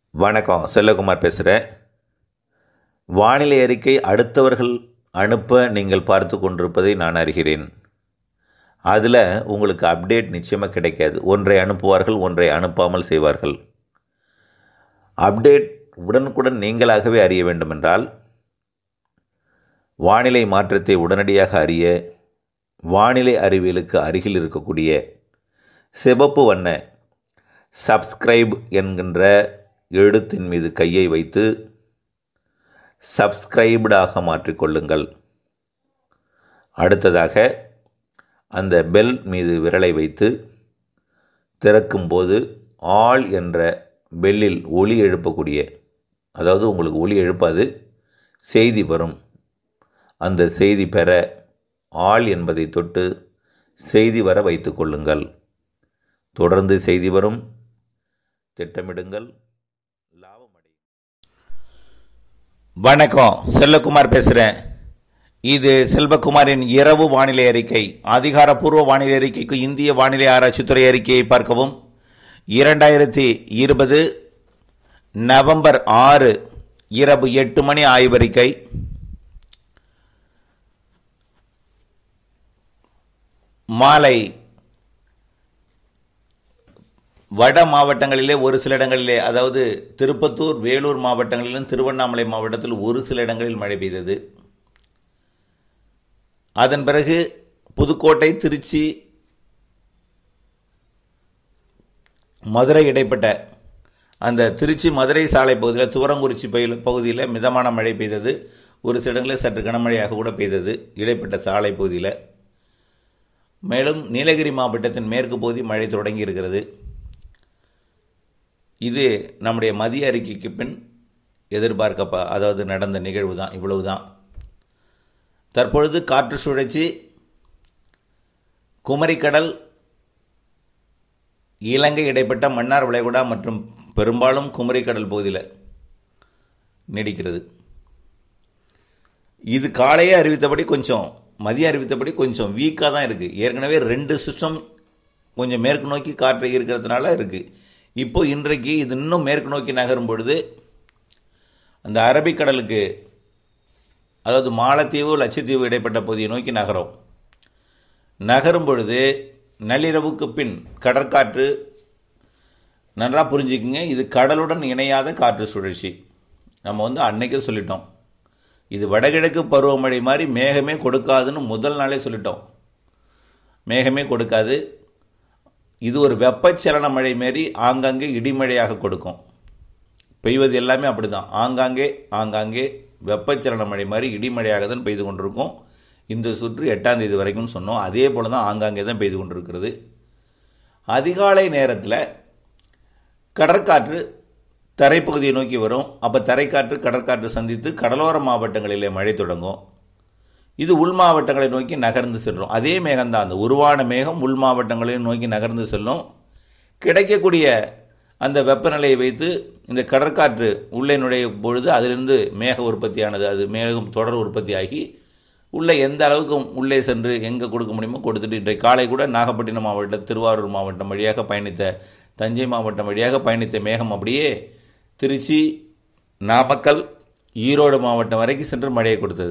வணக்கம் செல்லகுமார் பேசுகிறேன் வானிலை அறிக்கை அடுத்தவர்கள் அனுப்ப நீங்கள் பார்த்து கொண்டிருப்பதை நான் அறிகிறேன் அதில் உங்களுக்கு அப்டேட் நிச்சயமாக கிடைக்காது ஒன்றை அனுப்புவார்கள் ஒன்றை அனுப்பாமல் செய்வார்கள் அப்டேட் உடனுக்குடன் நீங்களாகவே அறிய வேண்டுமென்றால் வானிலை மாற்றத்தை உடனடியாக அறிய வானிலை அறிவியலுக்கு அருகில் இருக்கக்கூடிய சிவப்பு வண்ண சப்ஸ்கிரைப் என்கின்ற எழுத்தின் மீது கையை வைத்து சப்ஸ்கிரைப்டாக மாற்றிக்கொள்ளுங்கள் அடுத்ததாக அந்த பெல் மீது விரலை வைத்து திறக்கும்போது ஆல் என்ற பெல்லில் ஒலி எழுப்பக்கூடிய அதாவது உங்களுக்கு ஒலி எழுப்பாது செய்தி வரும் அந்த செய்தி பெற ஆள் என்பதை தொட்டு செய்தி வர வைத்து கொள்ளுங்கள் தொடர்ந்து செய்தி வரும் திட்டமிடுங்கள் லாபம் அடையும் வணக்கம் செல்லகுமார் பேசுகிறேன் இது செல்வகுமாரின் இரவு வானிலை அறிக்கை அதிகாரப்பூர்வ வானிலை அறிக்கைக்கு இந்திய வானிலை ஆராய்ச்சித்துறை அறிக்கையை பார்க்கவும் இரண்டாயிரத்தி இருபது நவம்பர் ஆறு இரவு எட்டு மணி ஆய்வறிக்கை மாலை வட மாவட்டங்களிலே ஒரு சில இடங்களிலே அதாவது திருப்பத்தூர் வேலூர் மாவட்டங்களிலும் திருவண்ணாமலை மாவட்டத்தில் ஒரு சில இடங்களில் மழை பெய்தது அதன் பிறகு புதுக்கோட்டை திருச்சி மதுரை இடைப்பட்ட அந்த திருச்சி மதுரை சாலை பகுதியில் துவரங்குறிச்சி பகுதியில் பகுதியில் மிதமான மழை பெய்தது ஒரு சில இடங்களில் சற்று கனமழையாக கூட பெய்தது இடைப்பட்ட சாலை பகுதியில் மேலும் நீலகிரி மாவட்டத்தின் மேற்கு பகுதி மழை தொடங்கி இருக்கிறது இது நம்முடைய மதிய அறிக்கைக்கு பின் எதிர்பார்க்கப்ப அதாவது நடந்த நிகழ்வு தான் இவ்வளவு தான் தற்பொழுது காற்று சுழற்சி குமரிக்கடல் இலங்கை இடைப்பட்ட மன்னார் வளைகுடா மற்றும் பெரும்பாலும் குமரிக்கடல் பகுதியில் நீடிக்கிறது இது காலையே அறிவித்தபடி கொஞ்சம் மதியம் அறிவித்தபடி கொஞ்சம் வீக்காக தான் இருக்குது ஏற்கனவே ரெண்டு சிஸ்டம் கொஞ்சம் மேற்கு நோக்கி காற்று இருக்கிறதுனால இருக்குது இப்போ இன்றைக்கு இது இன்னும் மேற்கு நோக்கி நகரும் பொழுது அந்த அரபிக்கடலுக்கு அதாவது மாலத்தீவு லட்சத்தீவு இடைப்பட்ட பகுதியை நோக்கி நகரும் நகரும் பொழுது நள்ளிரவுக்கு பின் கடற்காற்று நன்றாக புரிஞ்சுக்குங்க இது கடலுடன் இணையாத காற்று சுழற்சி நம்ம வந்து அன்னைக்கே சொல்லிட்டோம் இது வடகிழக்கு பருவமழை மாதிரி மேகமே கொடுக்காதுன்னு முதல் நாளே சொல்லிட்டோம் மேகமே கொடுக்காது இது ஒரு வெப்பச்சலன மழை மாரி ஆங்காங்கே இடிமழையாக கொடுக்கும் பெய்வது எல்லாமே அப்படி தான் ஆங்காங்கே ஆங்காங்கே வெப்பச்சலன மழை மாதிரி இடிமழையாக தான் பெய்து கொண்டிருக்கும் இந்த சுற்று எட்டாம் தேதி வரைக்கும் சொன்னோம் அதே போல் தான் ஆங்காங்கே தான் பெய்து கொண்டிருக்கிறது அதிகாலை நேரத்தில் கடற்காற்று தரைப்பகுதியை நோக்கி வரும் அப்போ தரைக்காற்று கடற்காற்று சந்தித்து கடலோர மாவட்டங்களிலே மழை தொடங்கும் இது உள் மாவட்டங்களை நோக்கி நகர்ந்து செல்லும் அதே மேகம்தான் அந்த உருவான மேகம் உள் மாவட்டங்களையும் நோக்கி நகர்ந்து செல்லும் கிடைக்கக்கூடிய அந்த வெப்பநிலையை வைத்து இந்த கடற்காற்று உள்ளே நுழையும் பொழுது அதிலிருந்து மேக உற்பத்தியானது அது மேகம் தொடர் உற்பத்தி ஆகி உள்ளே எந்த அளவுக்கு உள்ளே சென்று எங்கே கொடுக்க முடியுமோ கொடுத்துட்டு இன்றைக்கு காலை கூட நாகப்பட்டினம் மாவட்டம் திருவாரூர் மாவட்டம் வழியாக பயணித்த தஞ்சை மாவட்டம் வழியாக பயணித்த மேகம் அப்படியே திருச்சி நாமக்கல் ஈரோடு மாவட்டம் வரைக்கும் சென்று மழையை கொடுத்தது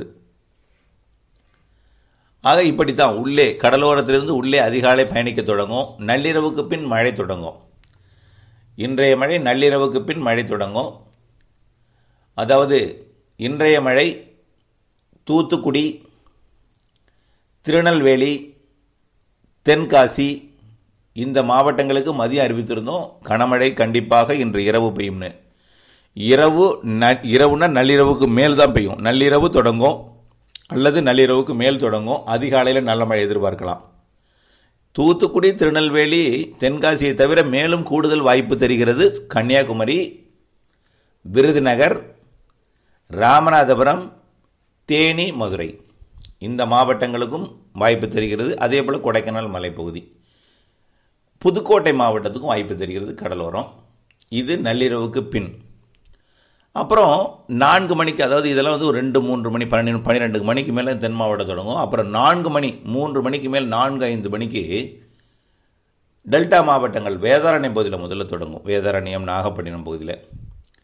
ஆக இப்படித்தான் உள்ளே கடலோரத்திலிருந்து உள்ளே அதிகாலை பயணிக்க தொடங்கும் நள்ளிரவுக்கு பின் மழை தொடங்கும் இன்றைய மழை நள்ளிரவுக்கு பின் மழை தொடங்கும் அதாவது இன்றைய மழை தூத்துக்குடி திருநெல்வேலி தென்காசி இந்த மாவட்டங்களுக்கு மதியம் அறிவித்திருந்தோம் கனமழை கண்டிப்பாக இன்று இரவு பெய்யும்னு இரவு ந இரவுனா நள்ளிரவுக்கு மேல் தான் பெய்யும் நள்ளிரவு தொடங்கும் அல்லது நள்ளிரவுக்கு மேல் தொடங்கும் அதிகாலையில் நல்ல மழை எதிர்பார்க்கலாம் தூத்துக்குடி திருநெல்வேலி தென்காசியை தவிர மேலும் கூடுதல் வாய்ப்பு தெரிகிறது கன்னியாகுமரி விருதுநகர் ராமநாதபுரம் தேனி மதுரை இந்த மாவட்டங்களுக்கும் வாய்ப்பு தெரிகிறது அதே போல் கொடைக்கானல் மலைப்பகுதி புதுக்கோட்டை மாவட்டத்துக்கும் வாய்ப்பு தெரிகிறது கடலோரம் இது நள்ளிரவுக்கு பின் அப்புறம் நான்கு மணிக்கு அதாவது இதெல்லாம் வந்து ஒரு ரெண்டு மூன்று மணி பன்னெண்டு பன்னிரெண்டு மணிக்கு மேலே தென் மாவட்டம் தொடங்கும் அப்புறம் நான்கு மணி மூன்று மணிக்கு மேல் நான்கு ஐந்து மணிக்கு டெல்டா மாவட்டங்கள் வேதாரண்யம் பகுதியில் முதல்ல தொடங்கும் வேதாரண்யம் நாகப்பட்டினம் பகுதியில்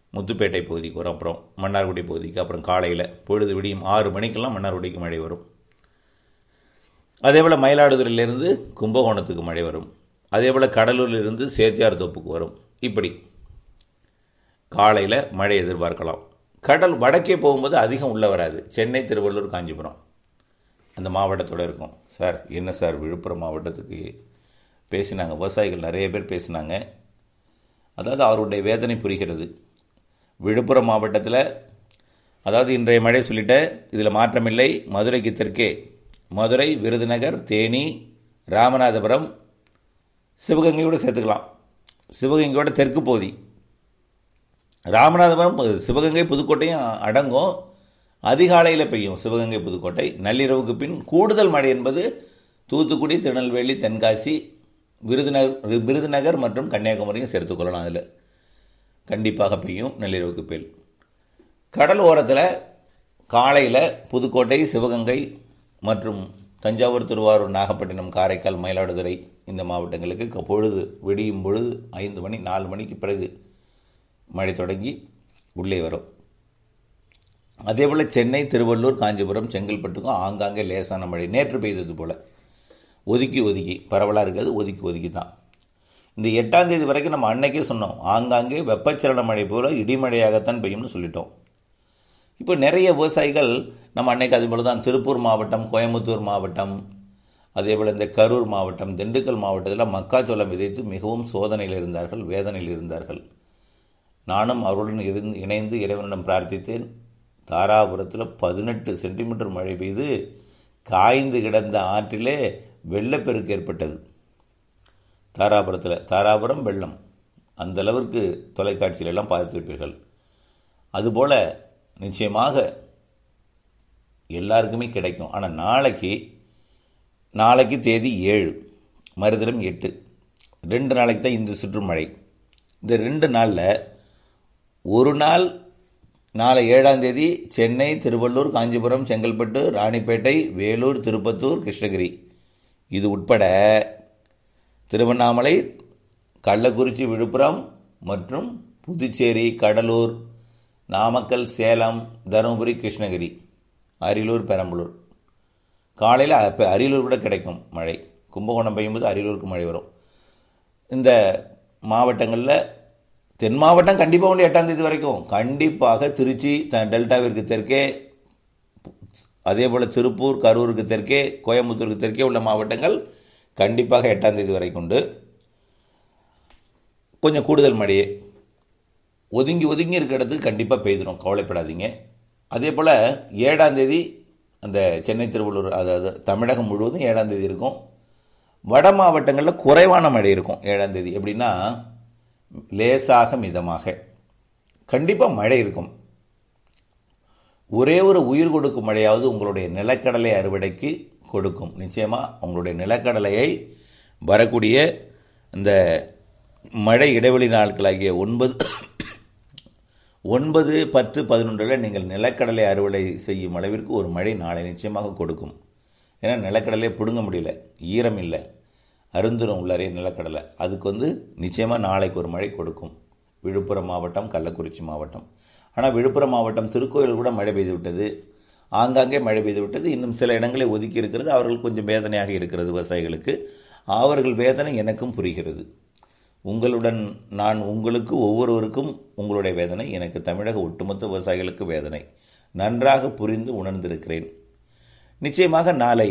முத்துப்பேட்டை பகுதிக்கு வரும் அப்புறம் மன்னார்குடி பகுதிக்கு அப்புறம் காலையில் பொழுது விடியும் ஆறு மணிக்கெல்லாம் மன்னார்குடிக்கு மழை வரும் அதே போல் மயிலாடுதுறையிலிருந்து கும்பகோணத்துக்கு மழை வரும் அதே போல் கடலூரிலிருந்து சேத்தியார் தோப்புக்கு வரும் இப்படி காலையில் மழை எதிர்பார்க்கலாம் கடல் வடக்கே போகும்போது அதிகம் உள்ளே வராது சென்னை திருவள்ளூர் காஞ்சிபுரம் அந்த மாவட்டத்தோடு இருக்கும் சார் என்ன சார் விழுப்புரம் மாவட்டத்துக்கு பேசினாங்க விவசாயிகள் நிறைய பேர் பேசினாங்க அதாவது அவருடைய வேதனை புரிகிறது விழுப்புரம் மாவட்டத்தில் அதாவது இன்றைய மழை சொல்லிட்டேன் இதில் மாற்றமில்லை மதுரைக்கு தெற்கே மதுரை விருதுநகர் தேனி ராமநாதபுரம் சிவகங்கையோடு சேர்த்துக்கலாம் சிவகங்கையோட தெற்கு பகுதி ராமநாதபுரம் சிவகங்கை புதுக்கோட்டையும் அடங்கும் அதிகாலையில் பெய்யும் சிவகங்கை புதுக்கோட்டை நள்ளிரவுக்கு பின் கூடுதல் மழை என்பது தூத்துக்குடி திருநெல்வேலி தென்காசி விருதுநகர் விருதுநகர் மற்றும் கன்னியாகுமரியும் சேர்த்துக்கொள்ளலாம் அதில் கண்டிப்பாக பெய்யும் நள்ளிரவுக்கு பெய்யும் கடல் ஓரத்தில் காலையில் புதுக்கோட்டை சிவகங்கை மற்றும் தஞ்சாவூர் திருவாரூர் நாகப்பட்டினம் காரைக்கால் மயிலாடுதுறை இந்த மாவட்டங்களுக்கு பொழுது விடியும் பொழுது ஐந்து மணி நாலு மணிக்கு பிறகு மழை தொடங்கி உள்ளே வரும் அதேபோல் சென்னை திருவள்ளூர் காஞ்சிபுரம் செங்கல்பட்டுக்கும் ஆங்காங்கே லேசான மழை நேற்று பெய்தது போல் ஒதுக்கி ஒதுக்கி பரவலாக இருக்கிறது ஒதுக்கி ஒதுக்கி தான் இந்த எட்டாம் தேதி வரைக்கும் நம்ம அன்னைக்கே சொன்னோம் ஆங்காங்கே வெப்பச்சலன மழை போல இடிமழையாகத்தான் பெய்யும்னு சொல்லிட்டோம் இப்போ நிறைய விவசாயிகள் நம்ம அன்னைக்கு அது போல தான் திருப்பூர் மாவட்டம் கோயம்புத்தூர் மாவட்டம் அதே போல் இந்த கரூர் மாவட்டம் திண்டுக்கல் மாவட்டத்தில் மக்காச்சோளம் விதைத்து மிகவும் சோதனையில் இருந்தார்கள் வேதனையில் இருந்தார்கள் நானும் அவர்களுடன் இருந்து இணைந்து இறைவனிடம் பிரார்த்தித்தேன் தாராபுரத்தில் பதினெட்டு சென்டிமீட்டர் மழை பெய்து காய்ந்து கிடந்த ஆற்றிலே வெள்ளப்பெருக்கு ஏற்பட்டது தாராபுரத்தில் தாராபுரம் வெள்ளம் அந்த அளவிற்கு தொலைக்காட்சியிலெல்லாம் பார்த்திருப்பீர்கள் அதுபோல் நிச்சயமாக எல்லாருக்குமே கிடைக்கும் ஆனால் நாளைக்கு நாளைக்கு தேதி ஏழு மறுதினம் எட்டு ரெண்டு நாளைக்கு தான் இந்த சுற்றுமழை இந்த ரெண்டு நாளில் ஒரு நாள் நாளை ஏழாம் தேதி சென்னை திருவள்ளூர் காஞ்சிபுரம் செங்கல்பட்டு ராணிப்பேட்டை வேலூர் திருப்பத்தூர் கிருஷ்ணகிரி இது உட்பட திருவண்ணாமலை கள்ளக்குறிச்சி விழுப்புரம் மற்றும் புதுச்சேரி கடலூர் நாமக்கல் சேலம் தருமபுரி கிருஷ்ணகிரி அரியலூர் பெரம்பலூர் காலையில் இப்போ அரியலூர் கூட கிடைக்கும் மழை கும்பகோணம் பெய்யும்போது அரியலூருக்கு மழை வரும் இந்த மாவட்டங்களில் தென் மாவட்டம் கண்டிப்பாக உண்டு எட்டாம் தேதி வரைக்கும் கண்டிப்பாக திருச்சி த டெல்டாவிற்கு தெற்கே அதே போல் திருப்பூர் கரூருக்கு தெற்கே கோயம்புத்தூருக்கு தெற்கே உள்ள மாவட்டங்கள் கண்டிப்பாக எட்டாம் தேதி வரைக்கும் உண்டு கொஞ்சம் கூடுதல் மழையே ஒதுங்கி ஒதுங்கி இருக்கிற இடத்துக்கு கண்டிப்பாக பெய்திடும் கவலைப்படாதீங்க அதே போல் ஏழாம் தேதி அந்த சென்னை திருவள்ளூர் அதாவது தமிழகம் முழுவதும் ஏழாம் தேதி இருக்கும் வட மாவட்டங்களில் குறைவான மழை இருக்கும் ஏழாம் தேதி எப்படின்னா லேசாக மிதமாக கண்டிப்பாக மழை இருக்கும் ஒரே ஒரு உயிர் கொடுக்கும் மழையாவது உங்களுடைய நிலக்கடலை அறுவடைக்கு கொடுக்கும் நிச்சயமாக உங்களுடைய நிலக்கடலையை வரக்கூடிய இந்த மழை இடைவெளி நாட்களாகிய ஒன்பது ஒன்பது பத்து பதினொன்றில் நீங்கள் நிலக்கடலை அறுவடை செய்யும் அளவிற்கு ஒரு மழை நாளை நிச்சயமாக கொடுக்கும் ஏன்னா நிலக்கடலையை பிடுங்க முடியல ஈரம் இல்லை அருந்துரம் உள்ளாரே நிலக்கடலை அதுக்கு வந்து நிச்சயமாக நாளைக்கு ஒரு மழை கொடுக்கும் விழுப்புரம் மாவட்டம் கள்ளக்குறிச்சி மாவட்டம் ஆனால் விழுப்புரம் மாவட்டம் திருக்கோயில் கூட மழை பெய்து விட்டது ஆங்காங்கே மழை பெய்து விட்டது இன்னும் சில இடங்களை ஒதுக்கி இருக்கிறது அவர்கள் கொஞ்சம் வேதனையாக இருக்கிறது விவசாயிகளுக்கு அவர்கள் வேதனை எனக்கும் புரிகிறது உங்களுடன் நான் உங்களுக்கு ஒவ்வொருவருக்கும் உங்களுடைய வேதனை எனக்கு தமிழக ஒட்டுமொத்த விவசாயிகளுக்கு வேதனை நன்றாக புரிந்து உணர்ந்திருக்கிறேன் நிச்சயமாக நாளை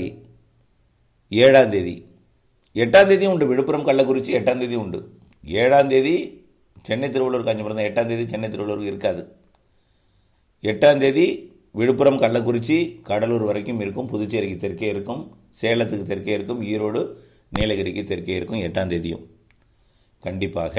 ஏழாம் தேதி எட்டாம் தேதியும் உண்டு விழுப்புரம் கள்ளக்குறிச்சி எட்டாம் தேதி உண்டு ஏழாம் தேதி சென்னை திருவள்ளூர் காஞ்சிபுரம் தான் எட்டாம் தேதி சென்னை திருவள்ளூர் இருக்காது எட்டாம் தேதி விழுப்புரம் கள்ளக்குறிச்சி கடலூர் வரைக்கும் இருக்கும் புதுச்சேரிக்கு தெற்கே இருக்கும் சேலத்துக்கு தெற்கே இருக்கும் ஈரோடு நீலகிரிக்கு தெற்கே இருக்கும் எட்டாம் தேதியும் கண்டிப்பாக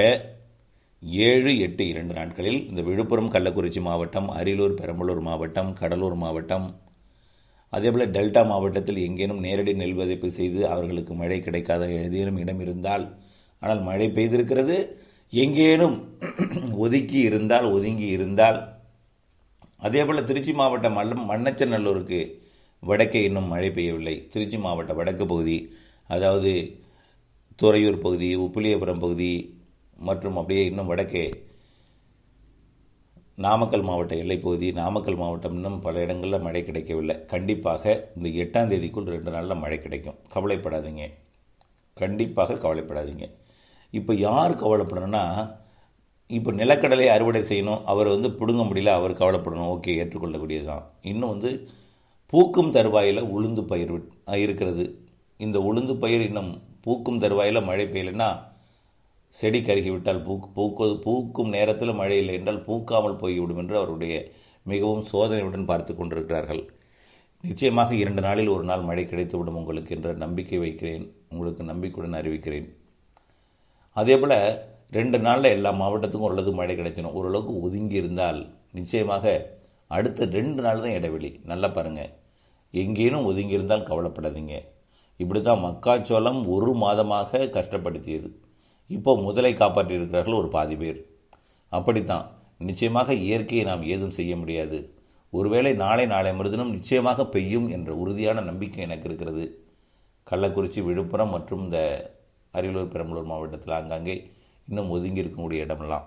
ஏழு எட்டு இரண்டு நாட்களில் இந்த விழுப்புரம் கள்ளக்குறிச்சி மாவட்டம் அரியலூர் பெரம்பலூர் மாவட்டம் கடலூர் மாவட்டம் அதேபோல் டெல்டா மாவட்டத்தில் எங்கேனும் நேரடி நெல் விதைப்பு செய்து அவர்களுக்கு மழை கிடைக்காத ஏதேனும் இடம் இருந்தால் ஆனால் மழை பெய்திருக்கிறது எங்கேனும் ஒதுக்கி இருந்தால் ஒதுங்கி இருந்தால் அதேபோல் திருச்சி மாவட்டம் மல்லம் மண்ணச்சநல்லூருக்கு வடக்கே இன்னும் மழை பெய்யவில்லை திருச்சி மாவட்ட வடக்கு பகுதி அதாவது துறையூர் பகுதி உப்பிலியபுரம் பகுதி மற்றும் அப்படியே இன்னும் வடக்கே நாமக்கல் மாவட்ட எல்லைப்பகுதி நாமக்கல் மாவட்டம் இன்னும் பல இடங்களில் மழை கிடைக்கவில்லை கண்டிப்பாக இந்த எட்டாம் தேதிக்குள் ரெண்டு நாளில் மழை கிடைக்கும் கவலைப்படாதீங்க கண்டிப்பாக கவலைப்படாதீங்க இப்போ யார் கவலைப்படணும்னா இப்போ நிலக்கடலை அறுவடை செய்யணும் அவர் வந்து பிடுங்க முடியல அவர் கவலைப்படணும் ஓகே ஏற்றுக்கொள்ளக்கூடியது தான் இன்னும் வந்து பூக்கும் தருவாயில் உளுந்து பயிர் விட்- இருக்கிறது இந்த உளுந்து பயிர் இன்னும் பூக்கும் தருவாயில் மழை பெய்யலைன்னா செடி கருகி விட்டால் பூக்கு பூக்கு பூக்கும் நேரத்தில் மழை இல்லை என்றால் பூக்காமல் போய்விடும் என்று அவருடைய மிகவும் சோதனையுடன் பார்த்து கொண்டிருக்கிறார்கள் நிச்சயமாக இரண்டு நாளில் ஒரு நாள் மழை கிடைத்துவிடும் உங்களுக்கு என்ற நம்பிக்கை வைக்கிறேன் உங்களுக்கு நம்பிக்கையுடன் அறிவிக்கிறேன் அதே போல் ரெண்டு நாளில் எல்லா மாவட்டத்துக்கும் ஓரளவுக்கு மழை கிடைச்சிடும் ஓரளவுக்கு ஒதுங்கி இருந்தால் நிச்சயமாக அடுத்த ரெண்டு நாள் தான் இடைவெளி நல்லா பாருங்கள் எங்கேனும் ஒதுங்கி இருந்தால் கவலைப்படாதீங்க இப்படி தான் மக்காச்சோளம் ஒரு மாதமாக கஷ்டப்படுத்தியது இப்போ முதலை காப்பாற்றி இருக்கிறார்கள் ஒரு பாதி பேர் அப்படித்தான் நிச்சயமாக இயற்கையை நாம் ஏதும் செய்ய முடியாது ஒருவேளை நாளை நாளை மறுதினம் நிச்சயமாக பெய்யும் என்ற உறுதியான நம்பிக்கை எனக்கு இருக்கிறது கள்ளக்குறிச்சி விழுப்புரம் மற்றும் இந்த அரியலூர் பெரம்பலூர் மாவட்டத்தில் ஆங்காங்கே இன்னும் ஒதுங்கி இருக்கக்கூடிய இடமெல்லாம்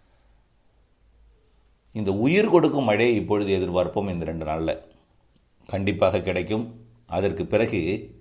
இந்த உயிர் கொடுக்கும் மழையை இப்பொழுது எதிர்பார்ப்போம் இந்த ரெண்டு நாளில் கண்டிப்பாக கிடைக்கும் அதற்கு பிறகு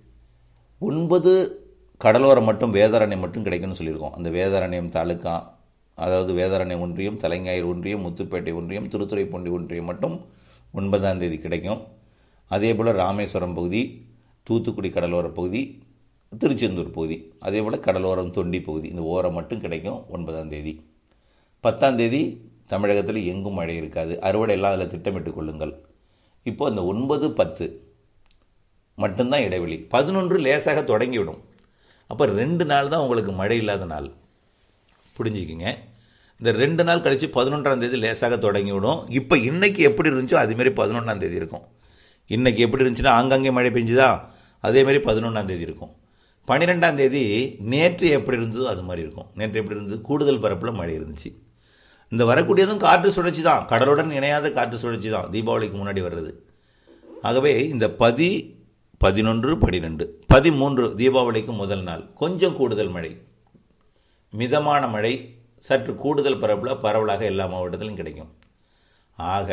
ஒன்பது கடலோரம் மட்டும் வேதாரண்யம் மட்டும் கிடைக்கும்னு சொல்லியிருக்கோம் அந்த வேதாரண்யம் தாலுக்கா அதாவது வேதாரண்யம் ஒன்றியம் தலைஞாயிறு ஒன்றியம் முத்துப்பேட்டை ஒன்றியம் திருத்துறைப்பூண்டி ஒன்றியம் மட்டும் ஒன்பதாம் தேதி கிடைக்கும் அதே போல் ராமேஸ்வரம் பகுதி தூத்துக்குடி கடலோர பகுதி திருச்செந்தூர் பகுதி அதே போல் கடலோரம் தொண்டி பகுதி இந்த ஓரம் மட்டும் கிடைக்கும் ஒன்பதாம் தேதி பத்தாம் தேதி தமிழகத்தில் எங்கும் மழை இருக்காது அறுவடை எல்லாம் அதில் திட்டமிட்டுக் கொள்ளுங்கள் இப்போ இந்த ஒன்பது பத்து மட்டும்தான் இடைவெளி பதினொன்று லேசாக தொடங்கிவிடும் அப்போ ரெண்டு நாள் தான் உங்களுக்கு மழை இல்லாத நாள் புரிஞ்சுக்கிங்க இந்த ரெண்டு நாள் கழித்து பதினொன்றாம் தேதி லேசாக தொடங்கிவிடும் இப்போ இன்னைக்கு எப்படி இருந்துச்சோ அதேமாரி பதினொன்றாம் தேதி இருக்கும் இன்னைக்கு எப்படி இருந்துச்சுன்னா ஆங்காங்கே மழை பெஞ்சுதா அதேமாரி பதினொன்றாம் தேதி இருக்கும் பன்னிரெண்டாம் தேதி நேற்று எப்படி இருந்ததோ அது மாதிரி இருக்கும் நேற்று எப்படி இருந்தது கூடுதல் பரப்பில் மழை இருந்துச்சு இந்த வரக்கூடியதும் காற்று சுழற்சி தான் கடலுடன் இணையாத காற்று சுழற்சி தான் தீபாவளிக்கு முன்னாடி வர்றது ஆகவே இந்த பதி பதினொன்று பன்னிரெண்டு பதிமூன்று தீபாவளிக்கு முதல் நாள் கொஞ்சம் கூடுதல் மழை மிதமான மழை சற்று கூடுதல் பரப்பில் பரவலாக எல்லா மாவட்டத்திலும் கிடைக்கும் ஆக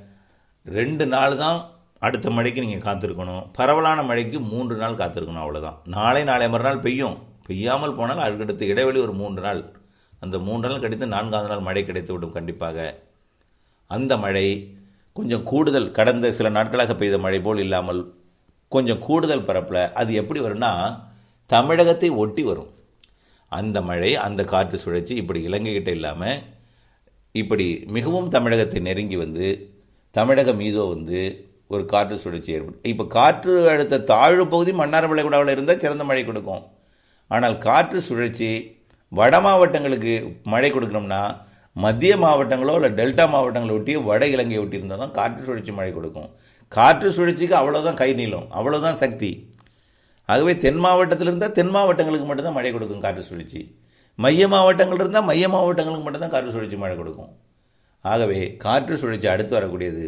ரெண்டு நாள் தான் அடுத்த மழைக்கு நீங்கள் காத்திருக்கணும் பரவலான மழைக்கு மூன்று நாள் காத்திருக்கணும் அவ்வளோதான் நாளை நாளை மறுநாள் பெய்யும் பெய்யாமல் போனால் அதுக்கடுத்து இடைவெளி ஒரு மூன்று நாள் அந்த மூன்று நாள் கழித்து நான்காவது நாள் மழை கிடைத்து விடும் கண்டிப்பாக அந்த மழை கொஞ்சம் கூடுதல் கடந்த சில நாட்களாக பெய்த மழை போல் இல்லாமல் கொஞ்சம் கூடுதல் பரப்பில் அது எப்படி வரும்னா தமிழகத்தை ஒட்டி வரும் அந்த மழை அந்த காற்று சுழற்சி இப்படி இலங்கைகிட்ட இல்லாமல் இப்படி மிகவும் தமிழகத்தை நெருங்கி வந்து தமிழகம் மீதோ வந்து ஒரு காற்று சுழற்சி ஏற்படும் இப்போ காற்று அழுத்த தாழ்வு பகுதி மன்னார் விளைகுடாவில் இருந்தால் சிறந்த மழை கொடுக்கும் ஆனால் காற்று சுழற்சி வட மாவட்டங்களுக்கு மழை கொடுக்கணும்னா மத்திய மாவட்டங்களோ இல்லை டெல்டா மாவட்டங்களை ஒட்டியோ வட இலங்கையை ஒட்டி இருந்தால் தான் காற்று சுழற்சி மழை கொடுக்கும் காற்று சுழற்சிக்கு அவ்வளோதான் கை நீளம் அவ்வளோதான் சக்தி ஆகவே தென் மாவட்டத்தில் இருந்தால் தென் மாவட்டங்களுக்கு மட்டும்தான் மழை கொடுக்கும் காற்று சுழற்சி மைய மாவட்டங்கள் இருந்தால் மைய மாவட்டங்களுக்கு மட்டும்தான் காற்று சுழற்சி மழை கொடுக்கும் ஆகவே காற்று சுழற்சி அடுத்து வரக்கூடியது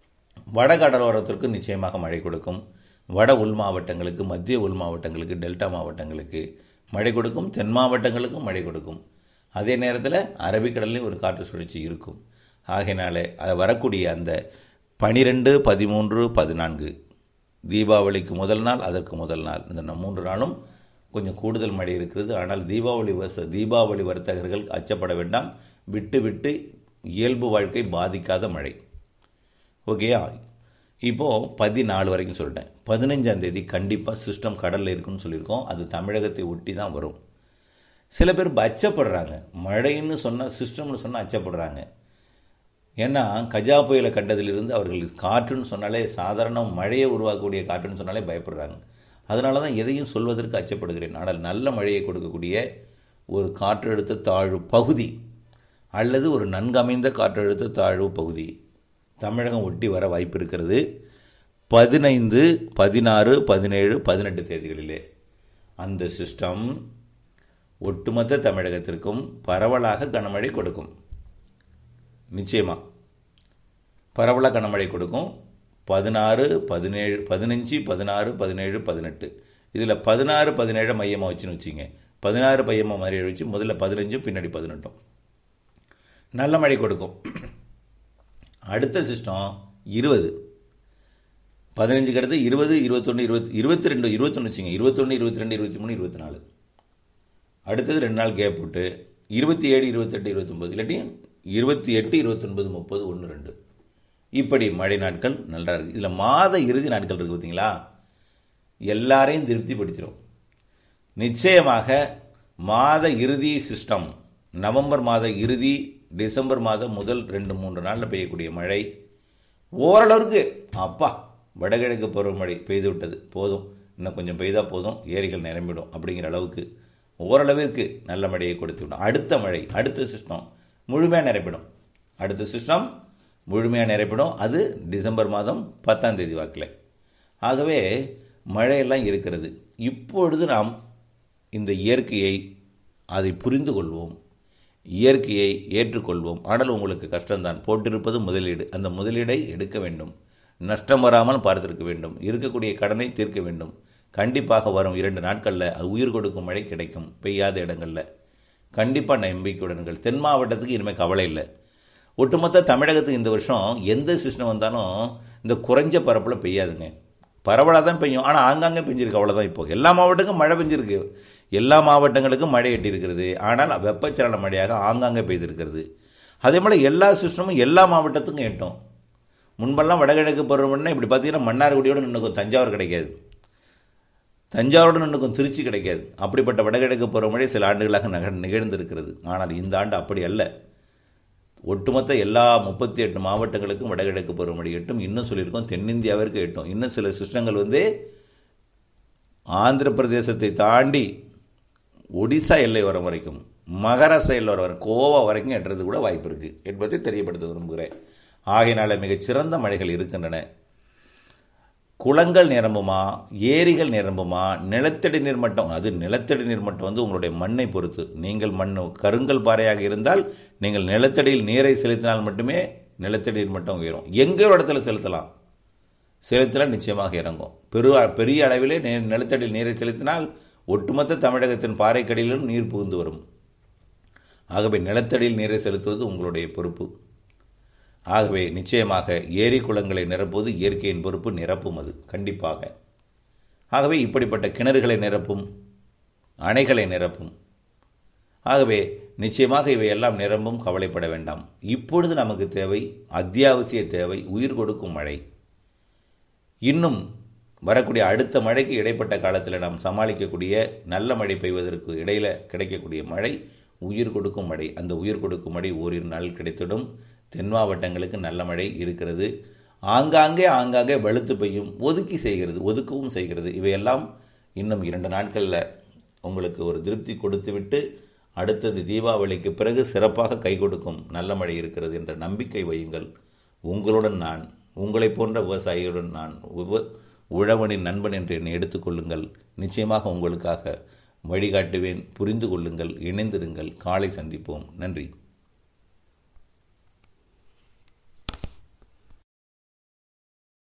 வட கடலோரத்திற்கு நிச்சயமாக மழை கொடுக்கும் வட உள் மாவட்டங்களுக்கு மத்திய உள் மாவட்டங்களுக்கு டெல்டா மாவட்டங்களுக்கு மழை கொடுக்கும் தென் மாவட்டங்களுக்கும் மழை கொடுக்கும் அதே நேரத்தில் அரபிக்கடல்லையும் ஒரு காற்று சுழற்சி இருக்கும் ஆகையினாலே அது வரக்கூடிய அந்த பனிரெண்டு பதிமூன்று பதினான்கு தீபாவளிக்கு முதல் நாள் அதற்கு முதல் நாள் இந்த மூன்று நாளும் கொஞ்சம் கூடுதல் மழை இருக்கிறது ஆனால் தீபாவளி வச தீபாவளி வர்த்தகர்கள் அச்சப்பட வேண்டாம் விட்டு விட்டு இயல்பு வாழ்க்கை பாதிக்காத மழை ஓகேயா இப்போது பதினாலு வரைக்கும் சொல்லிட்டேன் பதினஞ்சாம் தேதி கண்டிப்பாக சிஸ்டம் கடலில் இருக்குன்னு சொல்லியிருக்கோம் அது தமிழகத்தை ஒட்டி தான் வரும் சில பேர் இப்ப அச்சப்படுறாங்க மழைன்னு சொன்னால் சிஸ்டம்னு சொன்னால் அச்சப்படுறாங்க ஏன்னா கஜா புயலை கண்டதிலிருந்து அவர்கள் காற்றுன்னு சொன்னாலே சாதாரண மழையை உருவாக்கக்கூடிய காற்றுன்னு சொன்னாலே பயப்படுறாங்க அதனால தான் எதையும் சொல்வதற்கு அச்சப்படுகிறேன் ஆனால் நல்ல மழையை கொடுக்கக்கூடிய ஒரு காற்றழுத்த தாழ்வு பகுதி அல்லது ஒரு நன்கமைந்த காற்றழுத்த தாழ்வு பகுதி தமிழகம் ஒட்டி வர வாய்ப்பு இருக்கிறது பதினைந்து பதினாறு பதினேழு பதினெட்டு தேதிகளிலே அந்த சிஸ்டம் ஒட்டுமொத்த தமிழகத்திற்கும் பரவலாக கனமழை கொடுக்கும் நிச்சயமா பரவலாக கனமழை கொடுக்கும் பதினாறு பதினேழு பதினஞ்சு பதினாறு பதினேழு பதினெட்டு இதில் பதினாறு பதினேழு மையமாக வச்சுன்னு வச்சுங்க பதினாறு பையமாக மாதிரி வச்சு முதல்ல பதினஞ்சும் பின்னாடி பதினெட்டும் நல்ல மழை கொடுக்கும் அடுத்த சிஸ்டம் இருபது பதினஞ்சுக்கு அடுத்து இருபது இருபத்தொன்று இருபத்தி இருபத்தி ரெண்டு இருபத்தொன்று வச்சுங்க இருபத்தொன்று இருபத்தி ரெண்டு இருபத்தி மூணு இருபத்தி நாலு அடுத்தது ரெண்டு நாள் கேப் விட்டு இருபத்தி ஏழு இருபத்தெட்டு இருபத்தொம்பது இல்லாட்டி இருபத்தி எட்டு இருபத்தொன்பது முப்பது ஒன்று ரெண்டு இப்படி மழை நாட்கள் நல்லா இருக்குது இதில் மாத இறுதி நாட்கள் இருக்குது பார்த்தீங்களா எல்லாரையும் திருப்திப்படுத்திடும் நிச்சயமாக மாத இறுதி சிஸ்டம் நவம்பர் மாத இறுதி டிசம்பர் மாதம் முதல் ரெண்டு மூன்று நாளில் பெய்யக்கூடிய மழை ஓரளவுக்கு அப்பா வடகிழக்கு பருவமழை பெய்து விட்டது போதும் இன்னும் கொஞ்சம் பெய்தால் போதும் ஏரிகள் நிரம்பிடும் அப்படிங்கிற அளவுக்கு ஓரளவிற்கு நல்ல மழையை கொடுத்து விடும் அடுத்த மழை அடுத்த சிஸ்டம் முழுமையாக நிரப்பிடும் அடுத்த சிஸ்டம் முழுமையாக நிரப்பிடும் அது டிசம்பர் மாதம் பத்தாம் தேதி வாக்கில் ஆகவே மழையெல்லாம் இருக்கிறது இப்பொழுது நாம் இந்த இயற்கையை அதை புரிந்து கொள்வோம் இயற்கையை ஏற்றுக்கொள்வோம் ஆனால் உங்களுக்கு கஷ்டம்தான் போட்டிருப்பது முதலீடு அந்த முதலீடை எடுக்க வேண்டும் நஷ்டம் வராமல் பார்த்திருக்க வேண்டும் இருக்கக்கூடிய கடனை தீர்க்க வேண்டும் கண்டிப்பாக வரும் இரண்டு நாட்களில் அது உயிர் கொடுக்கும் மழை கிடைக்கும் பெய்யாத இடங்களில் கண்டிப்பாக நம்பிக்கையுடன்கள் தென் மாவட்டத்துக்கு இனிமேல் கவலை இல்லை ஒட்டுமொத்த தமிழகத்துக்கு இந்த வருஷம் எந்த சிஸ்டம் வந்தாலும் இந்த குறைஞ்ச பரப்பில் பெய்யாதுங்க பரவலாக தான் பெய்யும் ஆனால் ஆங்காங்கே பெஞ்சிருக்கு அவ்வளோதான் இப்போ எல்லா மாவட்டங்களுக்கும் மழை பெஞ்சிருக்கு எல்லா மாவட்டங்களுக்கும் மழை எட்டியிருக்கிறது ஆனால் வெப்பச்சலன மழையாக ஆங்காங்கே பெய்திருக்கிறது அதே போல் எல்லா சிஸ்டமும் எல்லா மாவட்டத்துக்கும் எட்டும் முன்பெல்லாம் வடகிழக்கு பருவம்னா இப்படி பார்த்தீங்கன்னா மன்னார்குடியோடு நின்றுக்கும் தஞ்சாவூர் கிடைக்காது தஞ்சாவூரோடு நின்றுக்கும் திருச்சி கிடைக்காது அப்படிப்பட்ட வடகிழக்கு பருவமழை சில ஆண்டுகளாக நக நிகழ்ந்திருக்கிறது ஆனால் இந்த ஆண்டு அப்படி அல்ல ஒட்டுமொத்த எல்லா முப்பத்தி எட்டு மாவட்டங்களுக்கும் வடகிழக்கு பருவமழை எட்டும் இன்னும் சொல்லியிருக்கோம் தென்னிந்தியாவிற்கு எட்டும் இன்னும் சில சிஸ்டங்கள் வந்து ஆந்திர பிரதேசத்தை தாண்டி ஒடிசா எல்லை வர வரைக்கும் மகாராஷ்டிரா எல்லை வர வரை கோவா வரைக்கும் எட்டுறது கூட வாய்ப்பு இருக்குது என்பதை தெரியப்படுத்த விரும்புகிறேன் ஆகையினால மிகச்சிறந்த மழைகள் இருக்கின்றன குளங்கள் நிரம்புமா ஏரிகள் நிரம்புமா நிலத்தடி நீர்மட்டம் அது நிலத்தடி நீர்மட்டம் வந்து உங்களுடைய மண்ணை பொறுத்து நீங்கள் மண் கருங்கல் பாறையாக இருந்தால் நீங்கள் நிலத்தடியில் நீரை செலுத்தினால் மட்டுமே நிலத்தடி நீர்மட்டம் உயரும் எங்கே ஒரு இடத்துல செலுத்தலாம் செலுத்தினால் நிச்சயமாக இறங்கும் பெரு பெரிய அளவிலே நிலத்தடியில் நீரை செலுத்தினால் ஒட்டுமொத்த தமிழகத்தின் பாறைக்கடியிலும் நீர் புகுந்து வரும் ஆகவே நிலத்தடியில் நீரை செலுத்துவது உங்களுடைய பொறுப்பு ஆகவே நிச்சயமாக ஏரி குளங்களை நிரப்புவது இயற்கையின் பொறுப்பு நிரப்பும் அது கண்டிப்பாக ஆகவே இப்படிப்பட்ட கிணறுகளை நிரப்பும் அணைகளை நிரப்பும் ஆகவே நிச்சயமாக இவையெல்லாம் நிரம்பும் கவலைப்பட வேண்டாம் இப்பொழுது நமக்கு தேவை அத்தியாவசிய தேவை உயிர் கொடுக்கும் மழை இன்னும் வரக்கூடிய அடுத்த மழைக்கு இடைப்பட்ட காலத்தில் நாம் சமாளிக்கக்கூடிய நல்ல மழை பெய்வதற்கு இடையில கிடைக்கக்கூடிய மழை உயிர் கொடுக்கும் மழை அந்த உயிர் கொடுக்கும் மழை ஓரிரு நாள் கிடைத்திடும் தென் மாவட்டங்களுக்கு நல்ல மழை இருக்கிறது ஆங்காங்கே ஆங்காங்கே வெளுத்து பெய்யும் ஒதுக்கி செய்கிறது ஒதுக்கவும் செய்கிறது இவையெல்லாம் இன்னும் இரண்டு நாட்களில் உங்களுக்கு ஒரு திருப்தி கொடுத்துவிட்டு அடுத்தது தீபாவளிக்கு பிறகு சிறப்பாக கை கொடுக்கும் நல்ல மழை இருக்கிறது என்ற நம்பிக்கை வையுங்கள் உங்களுடன் நான் உங்களைப் போன்ற விவசாயிகளுடன் நான் உழவனின் நண்பன் என்று என்னை எடுத்துக்கொள்ளுங்கள் நிச்சயமாக உங்களுக்காக வழிகாட்டுவேன் புரிந்து கொள்ளுங்கள் இணைந்திருங்கள் காலை சந்திப்போம் நன்றி